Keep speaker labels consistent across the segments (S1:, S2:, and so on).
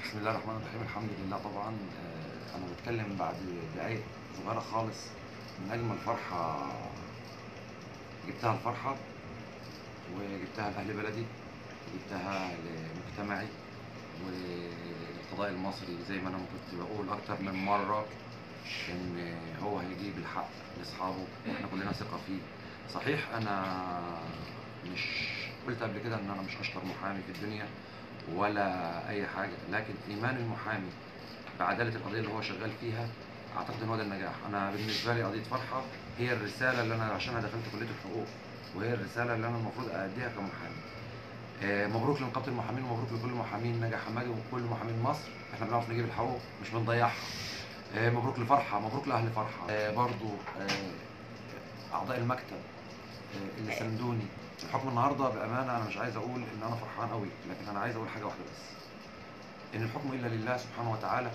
S1: بسم الله الرحمن الرحيم الحمد لله طبعا آه، انا بتكلم بعد دقايق صغيره خالص من اجمل فرحه جبتها الفرحه وجبتها لاهل بلدي وجبتها لمجتمعي والقضاء المصري زي ما انا كنت بقول اكتر من مره ان هو هيجيب الحق لاصحابه واحنا كلنا ثقه فيه صحيح انا مش قلت قبل كده ان انا مش اشطر محامي في الدنيا ولا اي حاجه لكن ايمان المحامي بعداله القضيه اللي هو شغال فيها اعتقد ان هو ده النجاح انا بالنسبه لي قضيه فرحه هي الرساله اللي انا عشانها دخلت كليه الحقوق وهي الرساله اللي انا المفروض ااديها كمحامي آه، مبروك لنقابه المحامين ومبروك لكل محامين نجا حمادي وكل محامين مصر احنا بنعرف نجيب الحقوق مش بنضيعها آه، مبروك لفرحه مبروك لاهل فرحه آه، برضو آه، اعضاء المكتب آه، اللي ساندوني الحكم النهارده بامانه انا مش عايز اقول ان انا فرحان قوي لكن انا عايز اقول حاجه واحده بس ان الحكم الا لله سبحانه وتعالى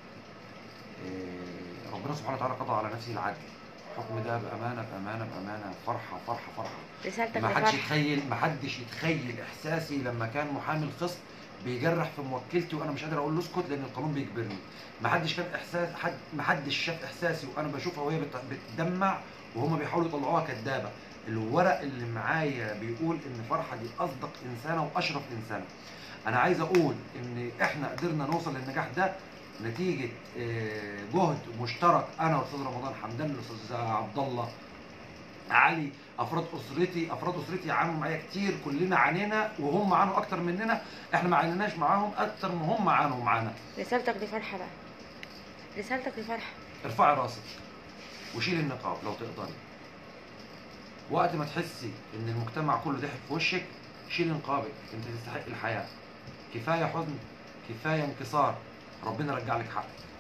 S1: آه، ربنا سبحانه وتعالى قضى على نفسه العدل الحكم ده بامانه بامانه بامانه فرحه فرحه فرحه
S2: رسالتك
S1: ما حدش
S2: لفرحة
S1: يتخيل ما حدش يتخيل احساسي لما كان محامي الخصم بيجرح في موكلتي وانا مش قادر اقول له اسكت لان القانون بيجبرني ما حدش كان احساس حد ما حدش شاف احساسي وانا بشوفها وهي بت- بتدمع وهم بيحاولوا يطلعوها كدابه الورق اللي معايا بيقول ان فرحه دي اصدق انسانه واشرف انسانه انا عايز اقول ان احنا قدرنا نوصل للنجاح ده نتيجه آه، جهد مشترك انا والاستاذ رمضان حمدان الاستاذ عبد الله علي افراد اسرتي افراد اسرتي عانوا معايا كتير كلنا عانينا وهم عانوا اكتر مننا احنا ما عانيناش معاهم اكتر ما هم عانوا معانا
S2: رسالتك لفرحة بقى رسالتك لفرحة
S1: ارفعي راسك وشيل النقاب لو تقدري وقت ما تحسي ان المجتمع كله ضحك في وشك شيل نقابك انت تستحق الحياه كفايه حزن كفايه انكسار ربنا رجع لك حقك